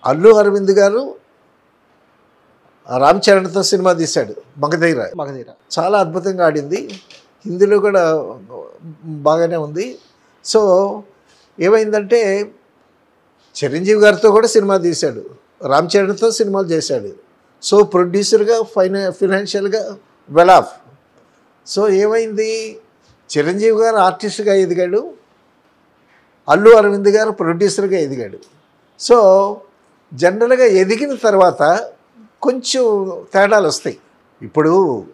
అల్లు అరవింద్ గారు రామ్ చరణ్తో సినిమా తీశాడు మగధీర మగధీర చాలా అద్భుతంగా ఆడింది హిందీలో కూడా బాగానే ఉంది సో ఏమైందంటే చిరంజీవి గారితో కూడా సినిమా తీశాడు రామ్ చరణ్తో సినిమాలు చేశాడు సో ప్రొడ్యూసర్గా ఫైనా ఫినాన్షియల్గా వెల్ ఆఫ్ సో ఏమైంది చిరంజీవి గారు ఆర్టిస్ట్గా ఎదిగాడు అల్లు అరవింద్ గారు ప్రొడ్యూసర్గా ఎదిగాడు సో జనరల్గా ఎదిగిన తర్వాత కొంచెం తేడాలు వస్తాయి ఇప్పుడు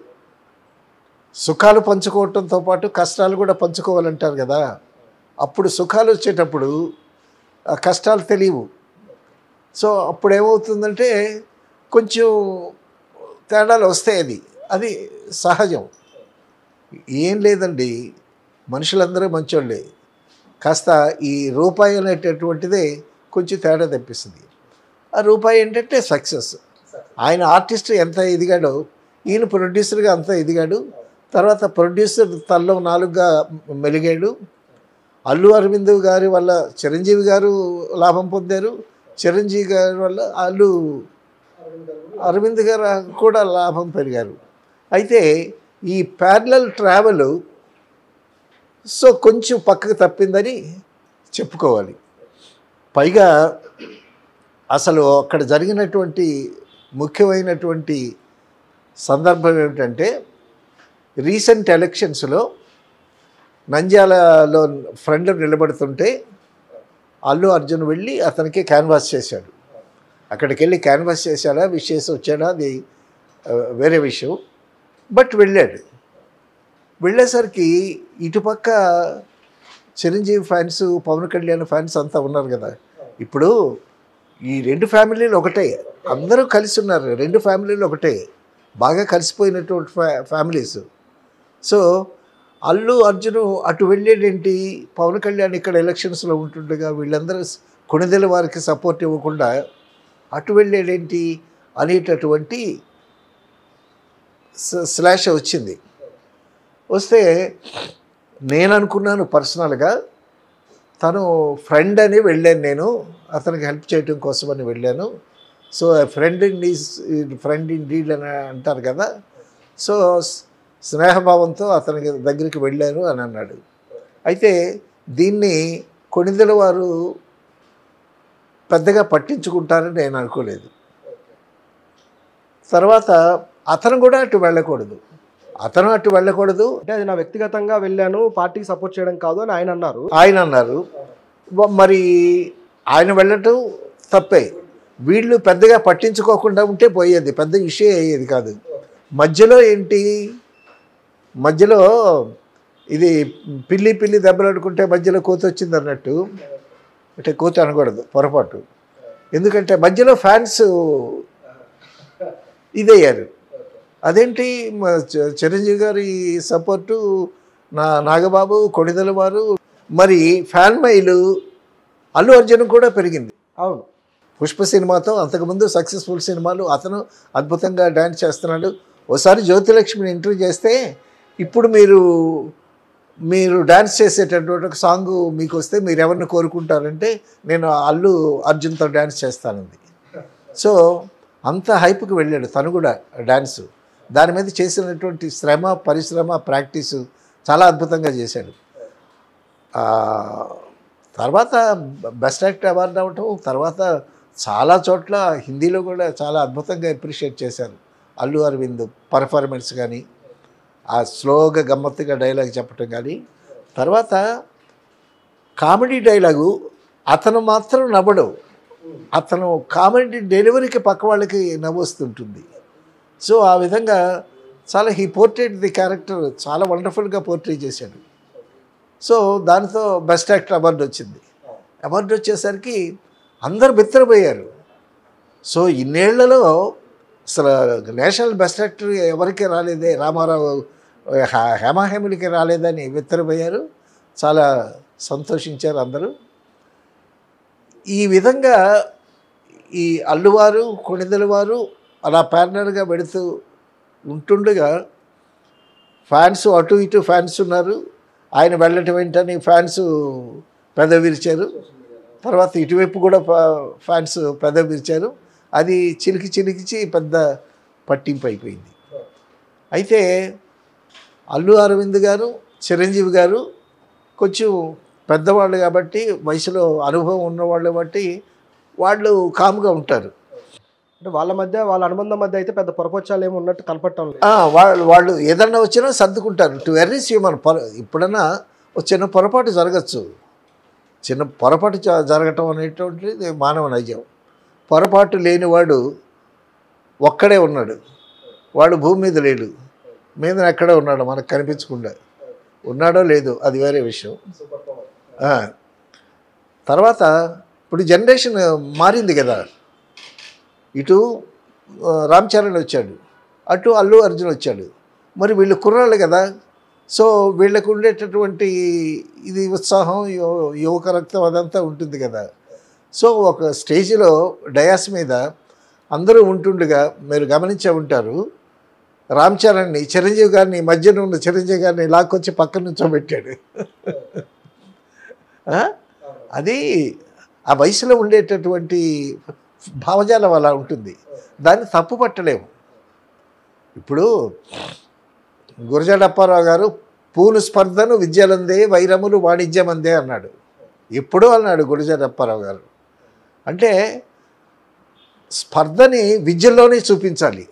సుఖాలు పంచుకోవటంతో పాటు కష్టాలు కూడా పంచుకోవాలంటారు కదా అప్పుడు సుఖాలు వచ్చేటప్పుడు ఆ కష్టాలు తెలియవు సో అప్పుడు ఏమవుతుందంటే కొంచెం తేడాలు వస్తాయి అది అది సహజం ఏం లేదండి మనుషులందరూ మంచోళ్ళే కాస్త ఈ రూపాయి అనేటటువంటిదే కొంచెం తేడా తెప్పిస్తుంది ఆ రూపాయి ఏంటంటే సక్సెస్ ఆయన ఆర్టిస్ట్ ఎంత ఎదిగాడో ఈయన ప్రొడ్యూసర్గా అంత ఎదిగాడు తర్వాత ప్రొడ్యూసర్ తల్లో నాలుగుగా మెలిగాడు అల్లు అరవింద్ గారి వల్ల చిరంజీవి గారు లాభం పొందారు చిరంజీవి గారి వల్ల అల్లు అరవింద్ గారు కూడా లాభం పెరిగారు అయితే ఈ ప్యారలల్ ట్రావెల్ సో కొంచెం పక్కకు తప్పిందని చెప్పుకోవాలి పైగా అసలు అక్కడ జరిగినటువంటి ముఖ్యమైనటువంటి సందర్భం ఏమిటంటే రీసెంట్ ఎలక్షన్స్లో నంద్యాలలో ఫ్రెండ్ నిలబడుతుంటే అల్లు అర్జున్ వెళ్ళి అతనికి క్యాన్వాస్ చేశాడు అక్కడికి వెళ్ళి క్యాన్వాస్ చేశాడా విషయస్ వచ్చాడా అది ఆ, వేరే విషయం బట్ వెళ్ళాడు వెళ్ళేసరికి ఇటుపక్క చిరంజీవి ఫ్యాన్స్ పవన్ కళ్యాణ్ ఫ్యాన్స్ అంతా ఉన్నారు కదా ఇప్పుడు ఈ రెండు ఫ్యామిలీలు ఒకటే అందరూ కలిసి ఉన్నారు రెండు ఫ్యామిలీలు ఒకటే బాగా కలిసిపోయినటువంటి ఫ్యా ఫ్యామిలీస్ సో అల్లు అర్జును అటు వెళ్ళేదేంటి పవన్ కళ్యాణ్ ఇక్కడ ఎలక్షన్స్లో ఉంటుండగా వీళ్ళందరూ కొనిదెల వారికి సపోర్ట్ ఇవ్వకుండా అటు వెళ్ళేదేంటి అనేటటువంటి స- స్లాష్ వచ్చింది వస్తే నేను అనుకున్నాను పర్సనల్గా తను ఫ్రెండ్ అని వెళ్ళాను నేను అతనికి హెల్ప్ చేయడం కోసమని వెళ్ళాను so friend indeed friend indeed అని అంటారు కదా సో స్- స్నేహభావంతో అతని దగ్గరికి వెళ్ళాను అని అన్నాడు అయితే దీన్ని కొనిదెల వారు పెద్దగా పట్టించుకుంటారని నేను అనుకోలేదు తర్వాత అతను కూడా అటు వెళ్ళకూడదు అతను అటు వెళ్ళకూడదు అంటే అది నా వ్యక్తిగతంగా వెళ్ళాను పార్టీకి సపోర్ట్ చేయడం కాదు అని ఆయన అన్నారు ఆయన అన్నారు వ- మరి ఆయన వెళ్ళటం తప్పే వీళ్ళు పెద్దగా పట్టించుకోకుండా ఉంటే పోయేది పెద్ద ఇష్యూ అయ్యేది కాదు మధ్యలో ఏంటి మధ్యలో ఇది పిల్లి పిల్లి దెబ్బలాడుకుంటే మధ్యలో కోత వచ్చింది అన్నట్టు అంటే కోత అనకూడదు పొరపాటు ఎందుకంటే మధ్యలో ఫ్యాన్స్ ఇదయ్యారు అదేంటి మ- చ- చిరంజీవి గారి సపోర్టు నా నాగబాబు కొడిదల వారు మరి ఫ్యాన్ మైలు అల్లు అర్జున్ కూడా పెరిగింది అవును పుష్ప సినిమాతో అంతకుముందు సక్సెస్ఫుల్ సినిమాలు అతను అద్భుతంగా డ్యాన్స్ చేస్తున్నాడు ఒకసారి జ్యోతిలక్ష్మిని ఇంటర్వ్యూ చేస్తే ఇప్పుడు మీరు మీరు డ్యాన్స్ చేసేటటువంటి ఒక సాంగ్ మీకు వస్తే మీరు ఎవరిని కోరుకుంటారంటే నేను అల్లు అర్జున్తో డ్యాన్స్ చేస్తానంది సో అంత హైప్కి వెళ్ళాడు తను కూడా డ్యాన్స్ దాని మీద చేసినటువంటి శ్రమ పరిశ్రమ ప్రాక్టీసు చాలా అద్భుతంగా చేశాడు ఆ, తర్వాత బెస్ట్ యాక్టర్ అవార్డు అవ్వటం తర్వాత చాలా చోట్ల హిందీలో కూడా చాలా అద్భుతంగా అప్రిషియేట్ చేశారు అల్లు అరవింద్ పర్ఫార్మెన్స్ కానీ ఆ స్లోగా గమ్మత్తుగా డైలాగ్ చెప్పటం కానీ తర్వాత కామెడీ డైలాగు అతను మాత్రం నవ్వడు అతను కామెడీ డెలివరీకి పక్క వాళ్ళకి నవ్వొస్తుంటుంది సో ఆ విధంగా చాలా హీ పోర్ట్రేట్ ది క్యారెక్టర్ చాలా వండర్ఫుల్గా పోర్ట్రే చేశాడు సో దానితో బెస్ట్ యాక్టర్ అవార్డు వచ్చింది అవార్డు వచ్చేసరికి అందరు బిత్తరపోయారు సో ఇన్నేళ్లలో అసలు నేషనల్ బెస్ట్ యాక్టర్ ఎవరికి రాలేదే రామారావు హ- హేమాహేములకి రాలేదని బిత్తరపోయారు చాలా సంతోషించారు అందరూ ఈ విధంగా ఈ అల్లువారు కొణిదెల వారు అలా ప్యారనర్గా పెడుతూ ఉంటుండగా ఫ్యాన్స్ అటు ఇటు ఫ్యాన్స్ ఉన్నారు ఆయన వెళ్ళటం ఏంటని ఫ్యాన్స్ పెద విరిచారు తర్వాత ఇటువైపు కూడా ఫా- ఫ్యాన్స్ పెద్ద పిలిచారు అది చిలికి చిలికిచి పెద్ద పట్టింపు అయిపోయింది అయితే అల్లు అరవింద్ గారు చిరంజీవి గారు కొంచెం పెద్దవాళ్ళు కాబట్టి వయసులో అనుభవం ఉన్నవాళ్ళు బట్టి వాళ్ళు కామ్గా ఉంటారు అంటే వాళ్ళ మధ్య వాళ్ళ అనుబంధం మధ్య అయితే పెద్ద పొరపచ్చాలు ఏమి ఉన్నట్టు కనపడటం లేదు ఆ, వాళ్ళు వాళ్ళు ఏదన్నా వచ్చినా సర్దుకుంటారు టు వెర్రీస్ హ్యూమన్ పొర ఇప్పుడన్నా ఒక చిన్న పొరపాటు జరగచ్చు చిన్న పొరపాటు జ- జరగటం అనేటువంటిది మానవ నైజం పొరపాటు లేనివాడు ఒక్కడే ఉన్నాడు వాడు భూమి మీద లేడు మీద ఎక్కడే ఉన్నాడు మనకు కనిపించకుండా ఉన్నాడో లేదో అది వేరే విషయం ఆ. తర్వాత ఇప్పుడు జనరేషన్ మారింది కదా ఇటు ఆ, రామ్ చరణ్ వచ్చాడు అటు అల్లు అర్జున్ వచ్చాడు మరి వీళ్ళు కుర్రాళ్ళు కదా సో వీళ్ళకు ఉండేటటువంటి ఇది ఉత్సాహం యు- యువక రక్తం అదంతా ఉంటుంది కదా సో ఒక స్టేజ్లో డయాస్ మీద అందరూ ఉంటుండగా మీరు గమనించే ఉంటారు రామ్ చరణ్ని చిరంజీవి గారిని మధ్యన ఉన్న చిరంజీవి గారిని లాక్కొచ్చి పక్కన నుంచోబెట్టాడు ఆ? అది ఆ వయసులో ఉండేటటువంటి భావజాలం అలా ఉంటుంది దాన్ని తప్పు పట్టలేము ఇప్పుడు గురజాడ అప్పారావు గారు పూలు స్పర్ధను విద్యలందే వైరములు వాణిజ్యమందే అన్నాడు ఎప్పుడూ అన్నాడు గురజాడ అప్పారావు గారు అంటే స్పర్ధని విద్యలోనే చూపించాలి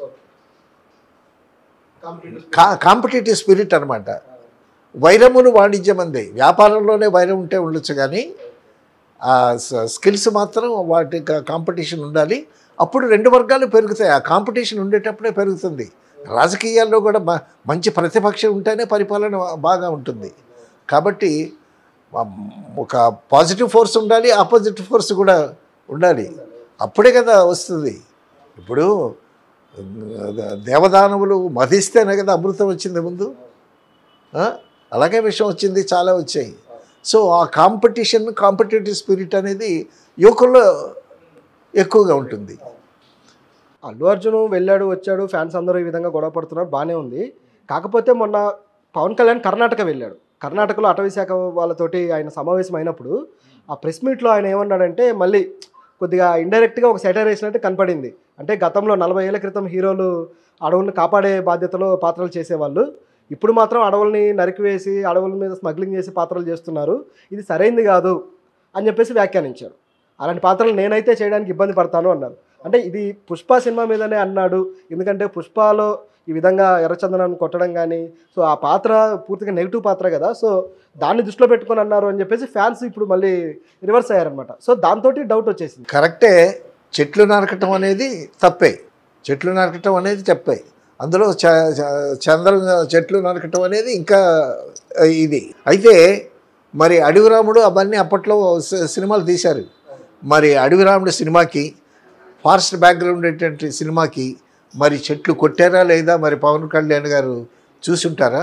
కా కాంపిటేటివ్ స్పిరిట్ అనమాట వైరములు వాణిజ్యం అందే వ్యాపారంలోనే వైరం ఉంటే ఉండొచ్చు కానీ ఆ స- స్కిల్స్ మాత్రం వాటి కాంపిటీషన్ ఉండాలి అప్పుడు రెండు వర్గాలు పెరుగుతాయి ఆ కాంపిటీషన్ ఉండేటప్పుడే పెరుగుతుంది రాజకీయాల్లో కూడా మ- మంచి ప్రతిపక్షం ఉంటేనే పరిపాలన బాగా ఉంటుంది కాబట్టి మ- ఒక పాజిటివ్ ఫోర్స్ ఉండాలి ఆపోజిట్ ఫోర్స్ కూడా ఉండాలి అప్పుడే కదా వస్తుంది ఇప్పుడు దేవదానవులు మధిస్తేనే కదా అమృతం వచ్చింది ముందు ఆ? అలాగే విషయం వచ్చింది చాలా వచ్చాయి సో ఆ కాంపిటీషన్ కాంపిటేటివ్ స్పిరిట్ అనేది యువకుల్లో ఎక్కువగా ఉంటుంది అల్లు అర్జున్ వెళ్ళాడు వచ్చాడు ఫ్యాన్స్ అందరూ ఈ విధంగా గొడవ పడుతున్నారు బాగానే ఉంది కాకపోతే మొన్న పవన్ కళ్యాణ్ కర్ణాటక వెళ్ళాడు కర్ణాటకలో అటవీ శాఖ వాళ్ళతోటి ఆయన సమావేశం అయినప్పుడు ఆ ప్రెస్ మీట్లో ఆయన ఏమన్నాడంటే మళ్ళీ కొద్దిగా ఇండైరెక్ట్గా ఒక సెటర్ వేసినట్టు కనపడింది అంటే గతంలో నలభై ఏళ్ల క్రితం హీరోలు అడవులను కాపాడే బాధ్యతలో పాత్రలు చేసేవాళ్ళు ఇప్పుడు మాత్రం అడవుల్ని నరికివేసి అడవుల మీద స్మగ్లింగ్ చేసి పాత్రలు చేస్తున్నారు ఇది సరైంది కాదు అని చెప్పేసి వ్యాఖ్యానించారు అలాంటి పాత్రలు నేనైతే చేయడానికి ఇబ్బంది పడతాను అన్నారు అంటే ఇది పుష్ప సినిమా మీదనే అన్నాడు ఎందుకంటే పుష్పలో ఈ విధంగా ఎర్రచందనాన్ని కొట్టడం కానీ సో ఆ పాత్ర పూర్తిగా నెగిటివ్ పాత్ర కదా సో దాన్ని దృష్టిలో పెట్టుకొని అన్నారు అని చెప్పేసి ఫ్యాన్స్ ఇప్పుడు మళ్ళీ రివర్స్ అయ్యారనమాట సో దాంతో డౌట్ వచ్చేసింది కరెక్టే చెట్లు నరకటం అనేది తప్పే చెట్లు నరకటం అనేది తప్పే అందులో చ చ- చంద్ర చెట్లు నరకటం అనేది ఇంకా ఆ, ఇది అయితే మరి అడవిరాముడు అవన్నీ అప్పట్లో సి- సినిమాలు తీశారు మరి అడవిరాముడు సినిమాకి ఫారెస్ట్ బ్యాక్గ్రౌండ్ ఉండేటువంటి సినిమాకి మరి చెట్లు కొట్టారా లేదా మరి పవన్ కళ్యాణ్ గారు చూసుంటారా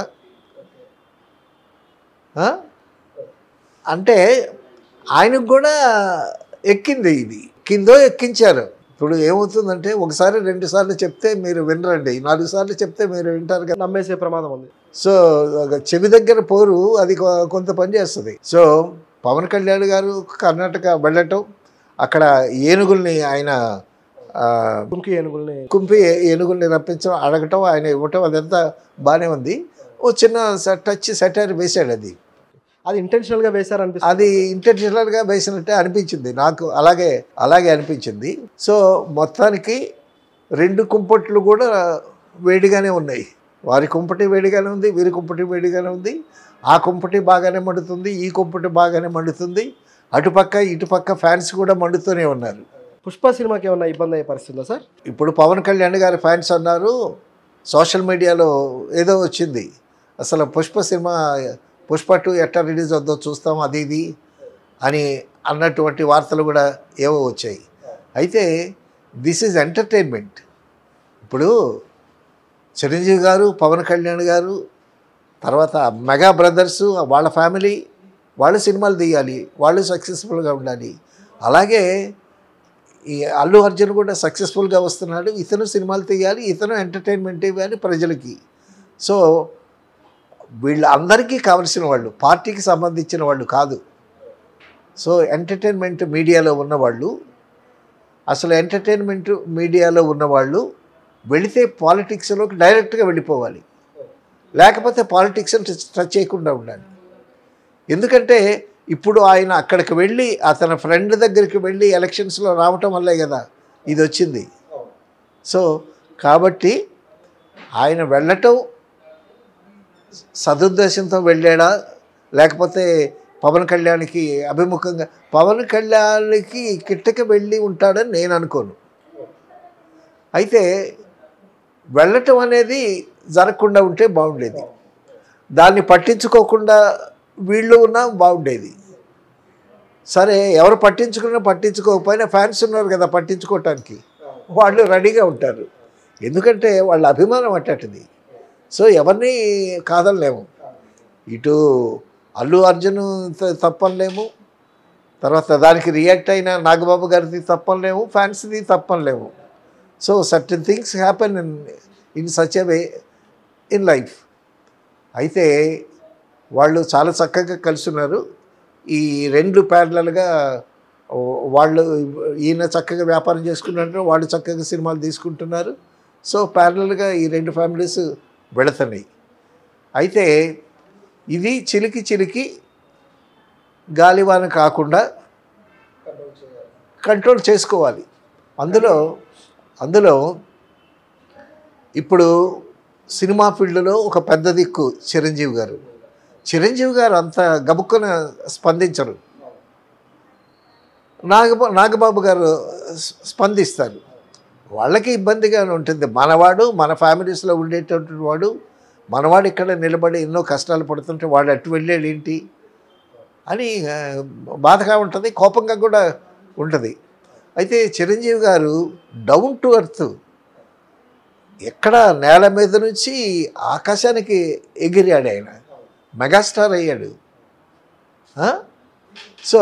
ఆ? అంటే ఆయనకు కూడా ఎక్కింది ఇది కిందో ఎక్కించారు ఇప్పుడు ఏమవుతుందంటే ఒకసారి రెండు సార్లు చెప్తే మీరు వినరండి నాలుగు సార్లు చెప్తే మీరు వింటారు కదా నమ్మేసే ప్రమాదం ఉంది సో ఒక చెవి దగ్గర పోరు అది కొ- కొంత పని చేస్తుంది సో పవన్ కళ్యాణ్ గారు కర్ణాటక వెళ్ళటం అక్కడ ఏనుగుల్ని ఆయన ఆ, కుంకి ఏనుగుల్ని కుంపి ఏనుగుల్ని రప్పించడం అడగటం ఆయన ఇవ్వటం అదంతా బాగానే ఉంది ఓ చిన్న స- టచ్ సెటైర్ వేశాడు అది అది ఇంటెన్షనల్గా వేశారనిపిస్తుంది అది ఇంటెన్షనల్గా వేసినట్టే అనిపించింది నాకు అలాగే అలాగే అనిపించింది సో మొత్తానికి రెండు కుంపట్లు కూడా వేడిగానే ఉన్నాయి వారి కుంపటి వేడిగానే ఉంది వీరి కుంపటి వేడిగానే ఉంది ఆ కుంపటి బాగానే మండుతుంది ఈ కుంపటి బాగానే మండుతుంది అటుపక్క ఇటుపక్క ఫ్యాన్స్ కూడా మండుతూనే ఉన్నారు పుష్ప సినిమాకి ఏమన్నా ఇబ్బంది అయ్యే పరిస్థితి ఉందా సార్ ఇప్పుడు పవన్ కళ్యాణ్ గారి ఫ్యాన్స్ అన్నారు సోషల్ మీడియాలో ఏదో వచ్చింది అసలు పుష్ప సినిమా పుష్ప టూ ఎట్లా రిలీజ్ అవుద్దో చూస్తాం అది ఇది అని అన్నటువంటి వార్తలు కూడా ఏవో వచ్చాయి అయితే దిస్ ఈజ్ ఎంటర్టైన్మెంట్ ఇప్పుడు చిరంజీవి గారు పవన్ కళ్యాణ్ గారు తర్వాత మెగా బ్రదర్స్ వాళ్ళ ఫ్యామిలీ వాళ్ళు సినిమాలు తీయాలి వాళ్ళు సక్సెస్ఫుల్గా ఉండాలి అలాగే ఈ అల్లు అర్జున్ కూడా సక్సెస్ఫుల్గా వస్తున్నాడు ఇతను సినిమాలు తీయాలి ఇతను ఎంటర్టైన్మెంట్ ఇవ్వాలి ప్రజలకి సో వీళ్ళందరికీ కావలసిన వాళ్ళు పార్టీకి సంబంధించిన వాళ్ళు కాదు సో ఎంటర్టైన్మెంట్ మీడియాలో ఉన్నవాళ్ళు అసలు ఎంటర్టైన్మెంట్ మీడియాలో ఉన్నవాళ్ళు వెళితే పాలిటిక్స్లోకి డైరెక్ట్గా వెళ్ళిపోవాలి లేకపోతే పాలిటిక్స్ టచ్ చేయకుండా ఉండాలి ఎందుకంటే ఇప్పుడు ఆయన అక్కడికి వెళ్ళి అతని ఫ్రెండ్ దగ్గరికి వెళ్ళి ఎలక్షన్స్లో రావటం వల్లే కదా ఇది వచ్చింది సో కాబట్టి ఆయన వెళ్ళటం సదుద్దేశంతో వెళ్ళాడా లేకపోతే పవన్ కళ్యాణ్కి అభిముఖంగా పవన్ కళ్యాణ్కి కిట్టకి వెళ్ళి ఉంటాడని నేను అనుకోను అయితే వెళ్ళటం అనేది జరగకుండా ఉంటే బాగుండేది దాన్ని పట్టించుకోకుండా వీళ్ళు ఉన్నా బాగుండేది సరే ఎవరు పట్టించుకున్నా పట్టించుకోకపోయినా ఫ్యాన్స్ ఉన్నారు కదా పట్టించుకోవటానికి వాళ్ళు రెడీగా ఉంటారు ఎందుకంటే వాళ్ళ అభిమానం అట్టటిది సో ఎవరిని కాదనలేము ఇటు అల్లు అర్జున్ త- తప్పనలేము తర్వాత దానికి రియాక్ట్ అయిన నాగబాబు గారిది తప్పనలేము ఫ్యాన్స్ది తప్పనలేము so certain things happen in in such a way in life అయితే వాళ్ళు చాలా చక్కగా కలిసి ఉన్నారు ఈ రెండు ప్యారలల్గా వాళ్ళు ఈయన చక్కగా వ్యాపారం చేసుకుంటున్నారు వాళ్ళు చక్కగా సినిమాలు తీసుకుంటున్నారు సో ప్యారలల్గా ఈ రెండు ఫ్యామిలీస్ వెళుతున్నాయి అయితే ఇది చిలికి చిలికి గాలివాన కాకుండా కంట్రోల్ చేసుకోవాలి అందులో అందులో ఇప్పుడు సినిమా ఫీల్డ్లో ఒక పెద్ద దిక్కు చిరంజీవి గారు చిరంజీవి గారు అంత గబుక్కున స్పందించరు నాగబా నాగబాబు గారు స్ప- స్పందిస్తారు వాళ్ళకి ఇబ్బందిగానే ఉంటుంది మనవాడు మన ఫ్యామిలీస్లో ఉండేటటువంటి వాడు మనవాడు ఇక్కడ నిలబడి ఎన్నో కష్టాలు పడుతుంటే వాడు అటు వెళ్ళాడు ఏంటి అని ఆ, బాధగా ఉంటుంది కోపంగా కూడా ఉంటుంది అయితే చిరంజీవి గారు డౌన్ టు ఎర్త్ ఎక్కడ నేల మీద నుంచి ఆకాశానికి ఎగిరాడు ఆయన మెగాస్టార్ అయ్యాడు ఆ? సో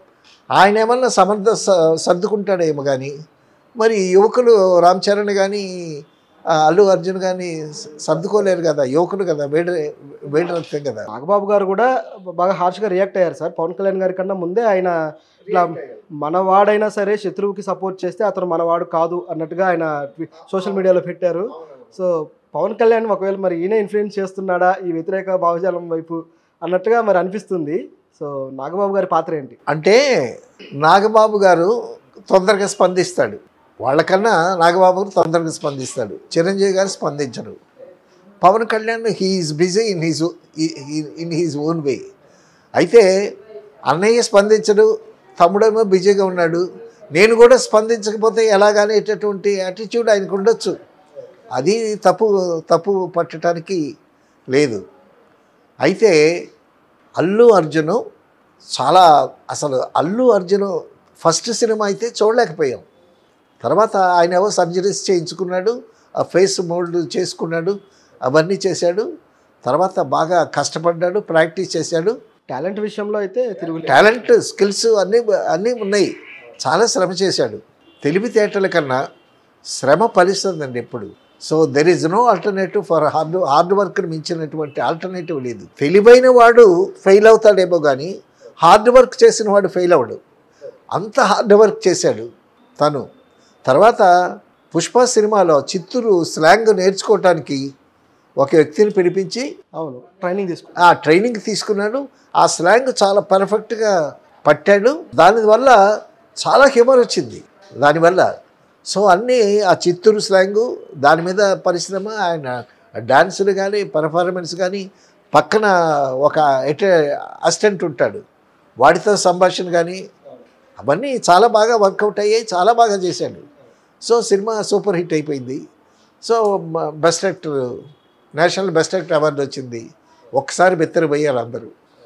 ఆయన ఏమన్నా సమర్థ స- సర్దుకుంటాడేమో కానీ మరి యువకులు రామ్ చరణ్ కానీ ఆ, అల్లు అర్జున్ కానీ స- సర్దుకోలేరు కదా యువకులు కదా వేడి వేడి రక్తం కదా నాగబాబు గారు కూడా బాగా హార్ష్గా రియాక్ట్ అయ్యారు సార్ పవన్ కళ్యాణ్ గారి కన్నా ముందే ఆయన ఇట్లా మనవాడైనా సరే శత్రువుకి సపోర్ట్ చేస్తే అతను మనవాడు కాదు అన్నట్టుగా ఆయన సోషల్ మీడియాలో పెట్టారు సో పవన్ కళ్యాణ్ ఒకవేళ మరి ఈయన ఇన్ఫ్లుయెన్స్ చేస్తున్నాడా ఈ వ్యతిరేక భావజాలం వైపు అన్నట్టుగా మరి అనిపిస్తుంది సో నాగబాబు గారి పాత్ర ఏంటి అంటే నాగబాబు గారు తొందరగా స్పందిస్తాడు వాళ్ళకన్నా నాగబాబు గారు తొందరగా స్పందిస్తాడు చిరంజీవి గారు స్పందించరు Pawan Kalyan he's busy in his in his own way అయితే అన్నయ్య స్పందించడు తమ్ముడేమో బిజీగా ఉన్నాడు నేను కూడా స్పందించకపోతే ఎలాగనేటటువంటి యాటిట్యూడ్ ఆయనకు ఉండొచ్చు అది తప్పు తప్పు పట్టడానికి లేదు అయితే అల్లు అర్జును చాలా అసలు అల్లు అర్జును ఫస్ట్ సినిమా అయితే చూడలేకపోయాం తర్వాత ఆయన ఏవో సర్జరీస్ చేయించుకున్నాడు ఆ ఫేస్ మోల్డ్ చేసుకున్నాడు అవన్నీ చేశాడు తర్వాత బాగా కష్టపడ్డాడు ప్రాక్టీస్ చేశాడు టాలెంట్ విషయంలో అయితే తిరుగు టాలెంట్ స్కిల్స్ అన్నీ అన్నీ ఉన్నాయి చాలా శ్రమ చేశాడు తెలివితేటల కన్నా శ్రమ ఫలిస్తుందండి ఎప్పుడు so there is no alternative for hard hard వర్క్ని మించినటువంటి ఆల్టర్నేటివ్ లేదు తెలివైన వాడు ఫెయిల్ అవుతాడేమో కానీ హార్డ్ వర్క్ చేసిన వాడు ఫెయిల్ అవ్వడు అంత హార్డ్ వర్క్ చేశాడు తను తర్వాత పుష్ప సినిమాలో చిత్తూరు స్లాంగ్ నేర్చుకోవటానికి ఒక వ్యక్తిని పిలిపించి అవును ట్రైనింగ్ తీసుకు ఆ ట్రైనింగ్ తీసుకున్నాడు ఆ స్లాంగ్ చాలా పర్ఫెక్ట్గా పట్టాడు దానివల్ల చాలా హ్యూమర్ వచ్చింది దానివల్ల సో అన్నీ ఆ చిత్తూరు స్లాంగు దాని మీద పరిశ్రమ ఆయన డాన్సులు కానీ పర్ఫార్మెన్స్ కానీ పక్కన ఒక ఎట అసిస్టెంట్ ఉంటాడు వాడితో సంభాషణ కానీ అవన్నీ చాలా బాగా వర్కౌట్ అయ్యాయి చాలా బాగా చేశాడు సో సినిమా సూపర్ హిట్ అయిపోయింది so best actor national best actor award వచ్చింది ఒక్కసారి బెత్తరపోయారు అందరూ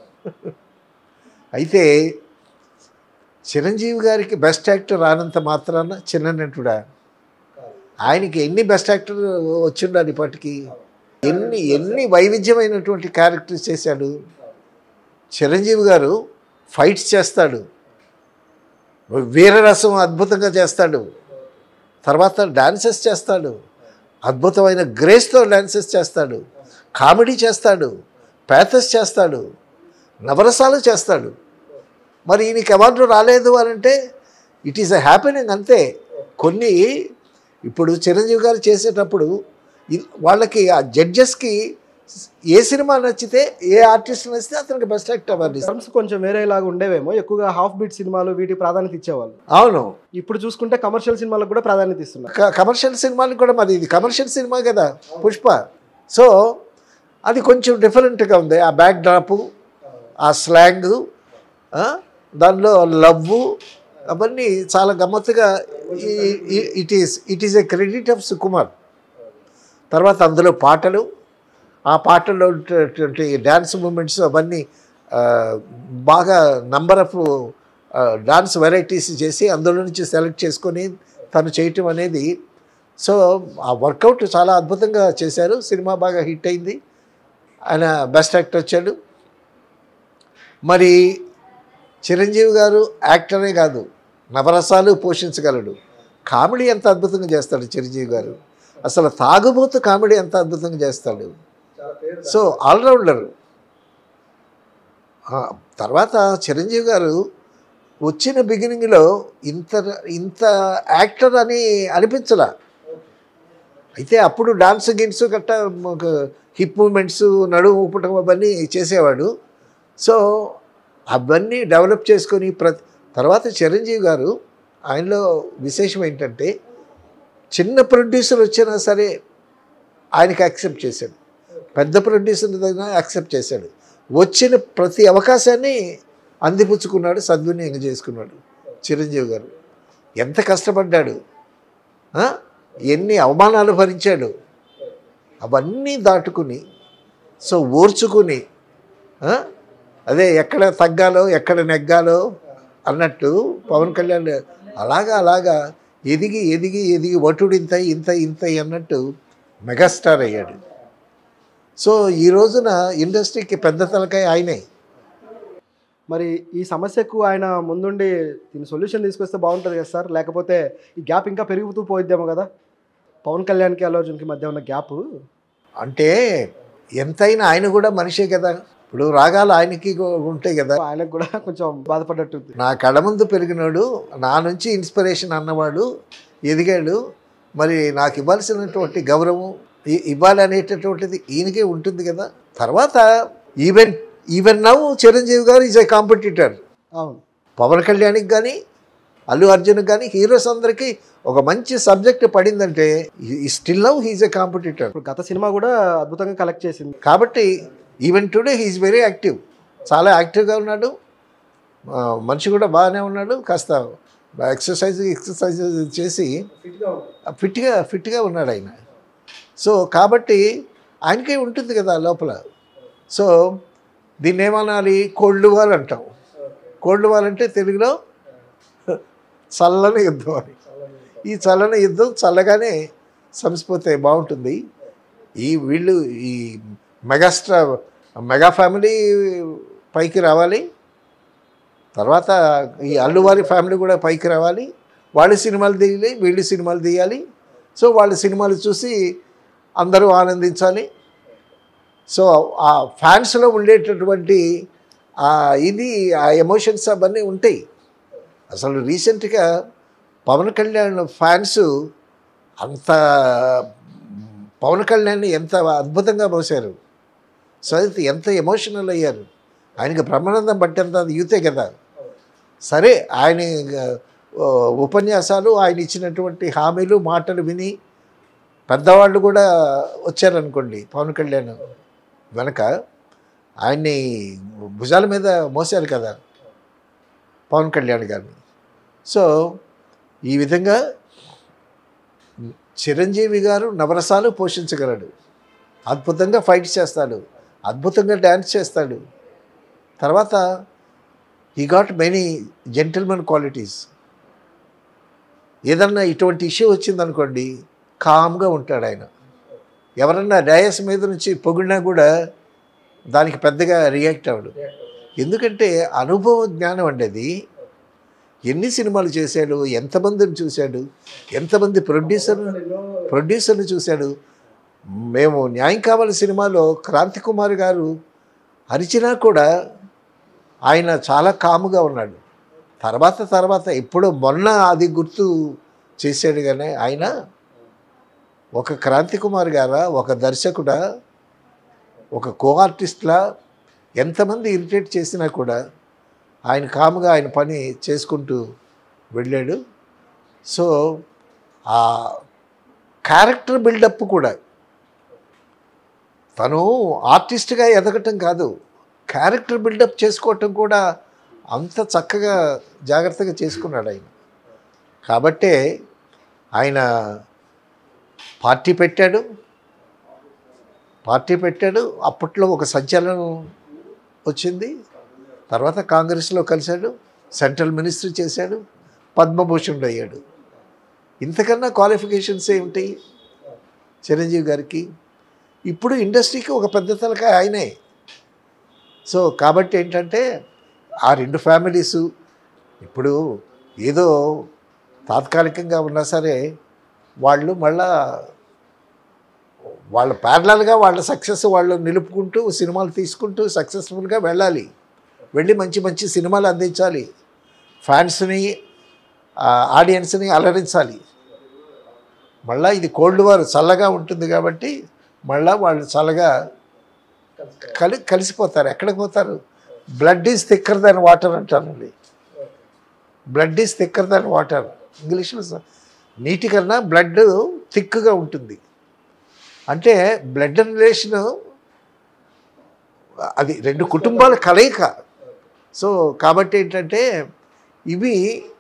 అయితే చిరంజీవి గారికి బెస్ట్ యాక్టర్ రానంత మాత్రాన చిన్న నటుడా ఆయనకి ఎన్ని బెస్ట్ యాక్టర్ వచ్చిండాలి ఇప్పటికి ఎన్ని ఎన్ని వైవిధ్యమైనటువంటి క్యారెక్టర్స్ చేశాడు చిరంజీవి గారు ఫైట్స్ చేస్తాడు వీరరసం అద్భుతంగా చేస్తాడు తర్వాత డాన్సెస్ చేస్తాడు అద్భుతమైన గ్రేస్తో డాన్సెస్ చేస్తాడు కామెడీ చేస్తాడు ప్యాథస్ చేస్తాడు నవరసాలు చేస్తాడు మరి ఈయనకి అవార్డు రాలేదు అని అంటే ఇట్ ఈస్ అ హ్యాపీనింగ్ అంతే కొన్ని ఇప్పుడు చిరంజీవి గారు చేసేటప్పుడు ఇ- వాళ్ళకి ఆ జడ్జెస్కి ఏ సినిమా నచ్చితే ఏ ఆర్టిస్ట్ నచ్చితే అతనికి బెస్ట్ యాక్టర్ అవార్డు ఇస్తారు టర్మ్స్ కొంచెం వేరేలాగా ఉండేవేమో ఎక్కువగా హాఫ్ బీట్ సినిమాలు వీటి ప్రాధాన్యత ఇచ్చేవాళ్ళు అవును ఇప్పుడు చూసుకుంటే కమర్షియల్ సినిమాలకు కూడా ప్రాధాన్యత ఇస్తున్నారు క- కమర్షియల్ సినిమాలు కూడా మరి ఇది కమర్షియల్ సినిమా కదా పుష్ప సో అది కొంచెం డిఫరెంట్గా ఉంది ఆ బ్యాక్ డ్రాపు ఆ స్లాంగ్ దానిలో లవ్ అవన్నీ చాలా గమ్మత్తుగా it is it is a credit of Sukumar తర్వాత అందులో పాటలు ఆ పాటల్లో ఉన్నటువంటి డ్యాన్స్ మూమెంట్స్ అవన్నీ ఆ, బాగా నంబర్ ఆఫ్ డాన్స్ వెరైటీస్ చేసి అందులో నుంచి సెలెక్ట్ చేసుకొని తను చేయటం అనేది సో ఆ వర్కౌట్ చాలా అద్భుతంగా చేశారు సినిమా బాగా హిట్ అయింది ఆయన బెస్ట్ యాక్టర్ వచ్చాడు మరి చిరంజీవి గారు యాక్టరే కాదు నవరసాలు పోషించగలడు కామెడీ ఎంత అద్భుతంగా చేస్తాడు చిరంజీవి గారు అసలు తాగుబోతు కామెడీ ఎంత అద్భుతంగా చేస్తాడు సో ఆల్రౌండర్ ఆ, తర్వాత చిరంజీవి గారు వచ్చిన బిగినింగ్లో ఇంత ఇంత యాక్టర్ అని అనిపించలా అయితే అప్పుడు డాన్స్ గిన్స్ గట్ట హిప్ మూమెంట్స్ నడుము ఊపటం అవన్నీ చేసేవాడు సో అవన్నీ డెవలప్ చేసుకొని ప్ర తర్వాత చిరంజీవి గారు ఆయనలో విశేషం ఏంటంటే చిన్న ప్రొడ్యూసర్ వచ్చినా సరే ఆయనకి యాక్సెప్ట్ చేశాడు పెద్ద ప్రొడ్యూసర్ దగ్గర యాక్సెప్ట్ చేశాడు వచ్చిన ప్రతి అవకాశాన్ని అందిపుచ్చుకున్నాడు సద్వినియోగం చేసుకున్నాడు చిరంజీవి గారు ఎంత కష్టపడ్డాడు ఆ? ఎన్ని అవమానాలు భరించాడు అవన్నీ దాటుకుని సో ఓర్చుకుని ఆ? అదే ఎక్కడ తగ్గాలో ఎక్కడ నెగ్గాలో అన్నట్టు పవన్ కళ్యాణ్ అలాగా అలాగా ఎదిగి ఎదిగి ఎదిగి వటుడు ఇంత ఇంత ఇంత అన్నట్టు మెగాస్టార్ అయ్యాడు సో ఈ రోజున ఇండస్ట్రీకి పెద్ద తలకాయ ఆయనే మరి ఈ సమస్యకు ఆయన ముందుండి దీని సొల్యూషన్ తీసుకొస్తే బాగుంటుంది కదా సార్ లేకపోతే ఈ గ్యాప్ ఇంకా పెరుగుతూ పోయిద్దేమో కదా పవన్ కళ్యాణ్కి అల్లు అర్జున్కి మధ్య ఉన్న గ్యాప్ అంటే ఎంతైనా ఆయన కూడా మనిషే కదా ఇప్పుడు రాగాలు ఆయనకి గు- ఉంటాయి కదా ఆయనకు కూడా కొంచెం బాధపడ్డట్టుంది నా కళ్ళ ముందు పెరిగినాడు నా నుంచి ఇన్స్పిరేషన్ అన్నవాడు ఎదిగాడు మరి నాకు ఇవ్వాల్సినటువంటి గౌరవం ఇ- ఇవ్వాలనేటటువంటిది ఈయనకే ఉంటుంది కదా తర్వాత ఈవెన్ ఈవెన్ నౌ చిరంజీవి గారు ఈజ్ ఏ కాంపిటీటర్ అవును పవన్ కళ్యాణ్కి కానీ అల్లు అర్జున్కి కానీ హీరోస్ అందరికీ ఒక మంచి సబ్జెక్ట్ పడిందంటే still now he's a competitor ఇప్పుడు గత సినిమా కూడా అద్భుతంగా కలెక్ట్ చేసింది కాబట్టి even today he's very active చాలా యాక్టివ్గా ఉన్నాడు ఆ, మనిషి కూడా బాగానే ఉన్నాడు కాస్త ఎక్సర్సైజ్ ఎక్సర్సైజ్ చేసి ఫిట్గా ఫిట్గా ఉన్నాడు ఆయన సో కాబట్టి ఆయనకే ఉంటుంది కదా లోపల సో దీన్ని ఏమనాలి కోల్డ్ వార్ అంటాం కోల్డ్ వార్ అంటే తెలుగులో చల్లని యుద్ధం అని ఈ చల్లని యుద్ధం చల్లగానే సంసిపోతే బాగుంటుంది ఈ వీళ్ళు ఈ మెగాస్టార్ మెగా ఫ్యామిలీ పైకి రావాలి తర్వాత ఈ అల్లువారి ఫ్యామిలీ కూడా పైకి రావాలి వాళ్ళు సినిమాలు తీయాలి వీళ్ళు సినిమాలు తీయాలి సో వాళ్ళ సినిమాలు చూసి అందరూ ఆనందించాలి సో ఆ ఫ్యాన్స్లో ఉండేటటువంటి ఆ ఇది ఆ ఎమోషన్స్ అవన్నీ ఉంటాయి అసలు రీసెంట్గా పవన్ కళ్యాణ్ ఫ్యాన్స్ అంత పవన్ కళ్యాణ్ని ఎంత అద్భుతంగా మోసారు సో అది ఎంత ఎమోషనల్ అయ్యారు ఆయనకి బ్రహ్మానందం పట్టేంత అది యూతే కదా సరే ఆయన ఆ, ఉపన్యాసాలు ఆయన ఇచ్చినటువంటి హామీలు మాటలు విని పెద్దవాళ్ళు కూడా వచ్చారనుకోండి పవన్ కళ్యాణ్ వెనక ఆయన్ని భుజాల మీద మోసారు కదా పవన్ కళ్యాణ్ గారిని సో ఈ విధంగా చిరంజీవి గారు నవరసాలు పోషించగలడు అద్భుతంగా ఫైట్ చేస్తాడు అద్భుతంగా డ్యాన్స్ చేస్తాడు తర్వాత ఈ గాట్ మెనీ జెంటిల్మెన్ క్వాలిటీస్ ఏదన్నా ఇటువంటి ఇష్యూ వచ్చిందనుకోండి కామ్గా ఉంటాడు ఆయన ఎవరన్నా డయాస్ మీద నుంచి పొగిడినా కూడా దానికి పెద్దగా రియాక్ట్ అవ్వడు ఎందుకంటే అనుభవ జ్ఞానం అండి అది ఎన్ని సినిమాలు చేశాడు ఎంతమందిని చూశాడు ఎంతమంది ప్రొడ్యూసర్ ప్రొడ్యూసర్ని చూశాడు మేము న్యాయం కావాలి సినిమాలో క్రాంతి కుమార్ గారు అరిచినా కూడా ఆయన చాలా కాముగా ఉన్నాడు తర్వాత తర్వాత ఇప్పుడు మొన్న అది గుర్తు చేశాడు కానీ ఆయన ఒక క్రాంతి కుమార్ గారా ఒక దర్శకుడా ఒక కో ఆర్టిస్ట్లా ఎంతమంది ఇరిటేట్ చేసినా కూడా ఆయన కాముగా ఆయన పని చేసుకుంటూ వెళ్ళాడు సో ఆ క్యారెక్టర్ బిల్డప్ కూడా తను ఆర్టిస్ట్గా ఎదగటం కాదు క్యారెక్టర్ బిల్డప్ చేసుకోవటం కూడా అంత చక్కగా జాగ్రత్తగా చేసుకున్నాడు ఆయన కాబట్టే ఆయన పార్టీ పెట్టాడు పార్టీ పెట్టాడు అప్పట్లో ఒక సంచలనం వచ్చింది తర్వాత కాంగ్రెస్లో కలిశాడు సెంట్రల్ మినిస్ట్రీ చేశాడు పద్మభూషణుడు అయ్యాడు ఇంతకన్నా క్వాలిఫికేషన్స్ ఏమిటి చిరంజీవి గారికి ఇప్పుడు ఇండస్ట్రీకి ఒక పెద్ద తలకాయ ఆయనే సో కాబట్టి ఏంటంటే ఆ రెండు ఫ్యామిలీసు ఇప్పుడు ఏదో తాత్కాలికంగా ఉన్నా సరే వాళ్ళు మళ్ళా వాళ్ళ ప్యారలల్గా వాళ్ళ సక్సెస్ వాళ్ళు నిలుపుకుంటూ సినిమాలు తీసుకుంటూ సక్సెస్ఫుల్గా వెళ్ళాలి వెళ్ళి మంచి మంచి సినిమాలు అందించాలి ఫ్యాన్స్ని ఆడియన్స్ని అలరించాలి మళ్ళా ఇది కోల్డ్ వార్ చల్లగా ఉంటుంది కాబట్టి మళ్ళా వాళ్ళు చల్లగా కలి కలిసిపోతారు ఎక్కడికి పోతారు blood is thicker than water అంటారండి blood is thicker than water ఇంగ్లీష్లో స- నీటి కన్నా బ్లడ్ థిక్గా ఉంటుంది అంటే బ్లడ్ రిలేషను అది రెండు కుటుంబాల కలయిక సో కాబట్టి ఏంటంటే ఇవి